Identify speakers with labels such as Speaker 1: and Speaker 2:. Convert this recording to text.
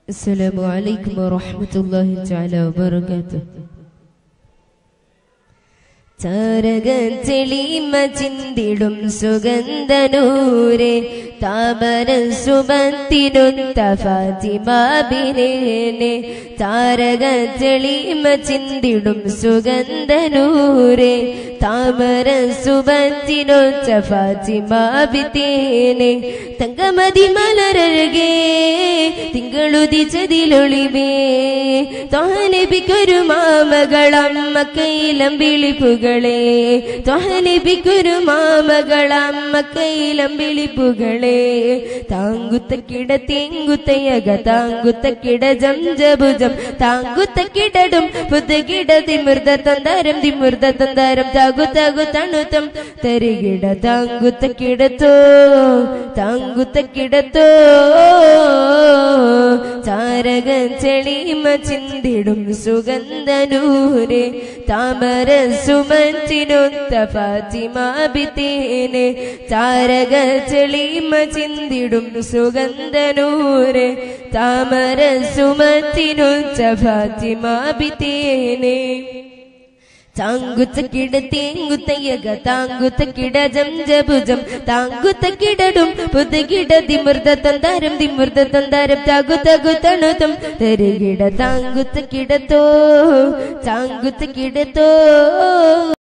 Speaker 1: السلام عليكم ورحمة الله تعالى وبركاته താരകത്തെളിമ ചിന്തിടും സുഗന്ധനൂരെ താമര സുബത്തിനൊത്ത ഫാത്തിമാബിനെ താരകത്തെളിമ ചിന്തിടും സുഗന്ധനൂരെ താമര സുബത്തിനൊത്ത ഫാത്തിമാബിത്തേനെ തങ്കമതി മലരഴകേ തിങ്കളുദിച്ചതിലൊളിവേ തൊഹനബിക്കൊരു മാമകളമ്മ കൈലം വിളിപ്പുകളെ തൊഹനബിക്കൊരു മാമകളമ്മ കൈലം വിളിപ്പുകളെ താങ്കുത്ത കിട തേങ്കുത്തയക താങ്കുത്ത കിട ജംജഭുജം താങ്കുത്ത കിടടും പുതുകിട തിമിർദ തന്താരം തിമിർദ തന്താരം താകു താകു തണുത്തം തരികിട താങ്കുത്ത കിടത്തോ താങ്കുത്ത കിടത്തോ താരക ചെളിമ ചിന്തിടും സുഗന്ധനൂരെ താമര സുമഞ്ചിനൊത്ത ഫാത്തിമാബിത്തേനെ താരക ചെളിമ ചിന്തിടും സുഗന്ധനൂരെ താമര സുമത്തിനൊച്ച ഫാത്തിമാബിത്തേനെ താങ്കുത്ത കിട തേങ്കുത്തയ്യക താങ്കുത്ത കിട ജംജഭുജം താങ്കുത്ത കിടടും പുതുകിട തിമിർദ തന്താരം തിമിർദ തന്താരം താകു തകു തണുതം തരുകിട താങ്കുത്ത കിടത്തോ താങ്കുത്ത കിടത്തോ